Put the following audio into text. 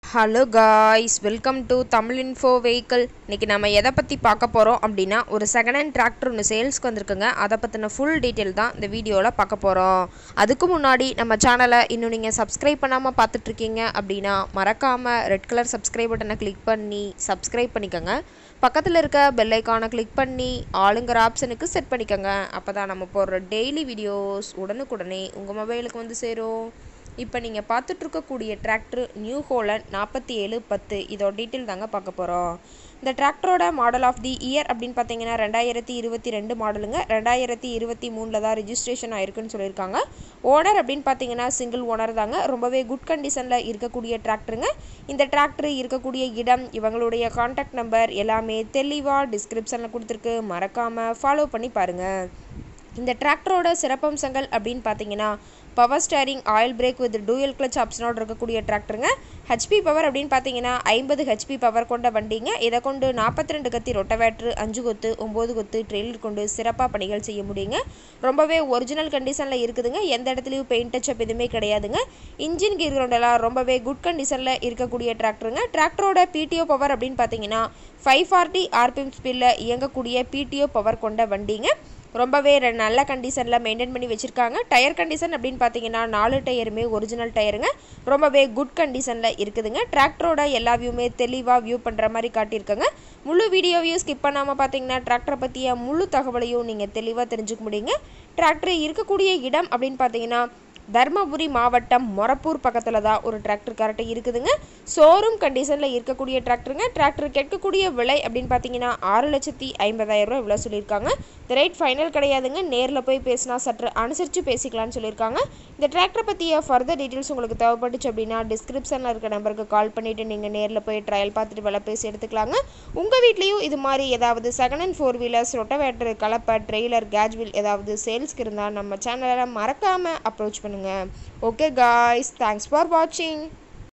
hello guys welcome to Tamil info vehicle இன்றைக்கி நம்ம எதை பற்றி பார்க்க போகிறோம் அப்படின்னா ஒரு செகண்ட் ஹேண்ட் டிராக்டர் ஒன்று சேல்ஸ்க்கு வந்திருக்குங்க அதை பற்றின ஃபுல் டீட்டெயில் தான் இந்த வீடியோவில் பார்க்க போகிறோம் அதுக்கு முன்னாடி நம்ம சேனலை இன்னும் நீங்கள் சப்ஸ்கிரைப் பண்ணாமல் பார்த்துட்ருக்கீங்க அப்படின்னா மறக்காமல் ரெட் கலர் சப்ஸ்கிரைப் பட்டனை கிளிக் பண்ணி சப்ஸ்கிரைப் பண்ணிக்கோங்க பக்கத்தில் இருக்க பெல் ஐக்கானை கிளிக் பண்ணி ஆளுங்கிற ஆப்ஷனுக்கு செட் பண்ணிக்கோங்க அப்போ தான் நம்ம போடுற டெய்லி வீடியோஸ் உடனுக்குடனே உங்கள் மொபைலுக்கு வந்து சேரும் இப்போ நீங்கள் பார்த்துட்ருக்கக்கூடிய டிராக்டர் நியூ ஹோலண்ட் நாற்பத்தி ஏழு பத்து இதோட டீட்டெயில் தாங்க பார்க்க போகிறோம் இந்த டிராக்டரோட மாடல் ஆஃப் தி இயர் அப்படின்னு பார்த்தீங்கன்னா ரெண்டாயிரத்தி இருபத்தி ரெண்டு மாடலுங்க ரெண்டாயிரத்தி இருபத்தி மூணில் தான் ரிஜிஸ்ட்ரேஷன் ஆயிருக்குன்னு சொல்லியிருக்காங்க ஓனர் அப்படின்னு பார்த்தீங்கன்னா சிங்கிள் ஓனர் தாங்க ரொம்பவே குட் கண்டிஷனில் இருக்கக்கூடிய டிராக்டருங்க இந்த டிராக்டர் இருக்கக்கூடிய இடம் இவங்களுடைய காண்டாக்ட் நம்பர் எல்லாமே தெளிவாக டிஸ்கிரிப்ஷனில் கொடுத்துருக்கு மறக்காமல் ஃபாலோ பண்ணி பாருங்கள் இந்த டிராக்டரோட சிறப்பம்சங்கள் அப்படின்னு பார்த்தீங்கன்னா power steering oil brake with dual clutch ஆப்ஷனோடு இருக்கக்கூடிய டிராக்டருங்க ஹெச்பி பவர் அப்படின்னு பார்த்தீங்கன்னா ஐம்பது ஹெச்பி பவர் கொண்ட வண்டிங்க இதை கொண்டு நாற்பத்தி ரெண்டு கத்தி ரொட்டவேட்ரு அஞ்சு கொத்து ஒம்பது கொத்து ட்ரெயிலர் கொண்டு சிறப்பாக பணிகள் செய்ய முடியுங்க ரொம்பவே ஒரிஜினல் கண்டிஷனில் இருக்குதுங்க எந்த இடத்துலையும் பெயிண்ட் டச்சப் எதுவுமே கிடையாதுங்க இன்ஜின் கீர் கிரவுண்டெல்லாம் ரொம்பவே குட் கண்டிஷனில் இருக்கக்கூடிய டிராக்டருங்க டிராக்டரோட பிடிஓ பவர் அப்படின்னு பார்த்தீங்கன்னா ஃபைவ் ஃபார்ட்டி ஆர்பிஎம் ஸ்பீடில் இயங்கக்கூடிய பிடிஓ பவர் கொண்ட வண்டிங்க ரொம்பவே ரெ- நல்ல கண்டிஷனில் மெயின்டைன் பண்ணி வச்சுருக்காங்க டயர் கண்டிஷன் அப்படின்னு பார்த்தீங்கன்னா நாலு டயருமே ஒரிஜினல் டயருங்க ரொம்பவே குட் கண்டிஷனில் இருக்குதுங்க டிராக்டரோட எல்லா வியூமே தெளிவாக வியூ பண்ணுற மாதிரி காட்டியிருக்காங்க முழு வீடியோவையும் ஸ்கிப் பண்ணாமல் பார்த்தீங்கன்னா டிராக்டரை பற்றிய முழு தகவலையும் நீங்கள் தெளிவாக தெரிஞ்சுக்க முடியுங்க டிராக்டர் இருக்கக்கூடிய இடம் அப்படின்னு பார்த்தீங்கன்னா தர்மபுரி மாவட்டம் மொரப்பூர் பக்கத்தில் தான் ஒரு டிராக்டர் கரெக்டாக இருக்குதுங்க ஷோரூம் கண்டிஷனில் இருக்கக்கூடிய டிராக்டருங்க டிராக்டர் கேட்கக்கூடிய விலை அப்படின்னு பார்த்தீங்கன்னா ஆறு லட்சத்தி ஐம்பதாயிரம் ரூபாய் இவ்வளோ சொல்லியிருக்காங்க இந்த ரேட் ஃபைனல் கிடையாதுங்க நேரில் போய் பேசினா சற்று அனுசரித்து பேசிக்கலாம்னு சொல்லியிருக்காங்க இந்த டிராக்டரை பற்றிய ஃபர்தர் டீட்டெயில்ஸ் உங்களுக்கு தேவைப்பட்டுச்சு அப்படின்னா டிஸ்கிரிப்ஷனில் இருக்க நம்பருக்கு கால் பண்ணிவிட்டு நீங்கள் நேரில் போய் ட்ரையல் பார்த்துட்டு விலை பேசி எடுத்துக்கலாங்க உங்கள் வீட்லேயும் இது மாதிரி ஏதாவது second and four wheelers rotavator கலப்பை ட்ரெய்லர் கேஜ்வில் ஏதாவது சேல்ஸ்க்கு இருந்தால் நம்ம சேனலை மறக்காமல் அப்ரோச் பண்ணுங்கள் ஓகே காய்ஸ் தேங்க்ஸ் ஃபார் வாட்சிங்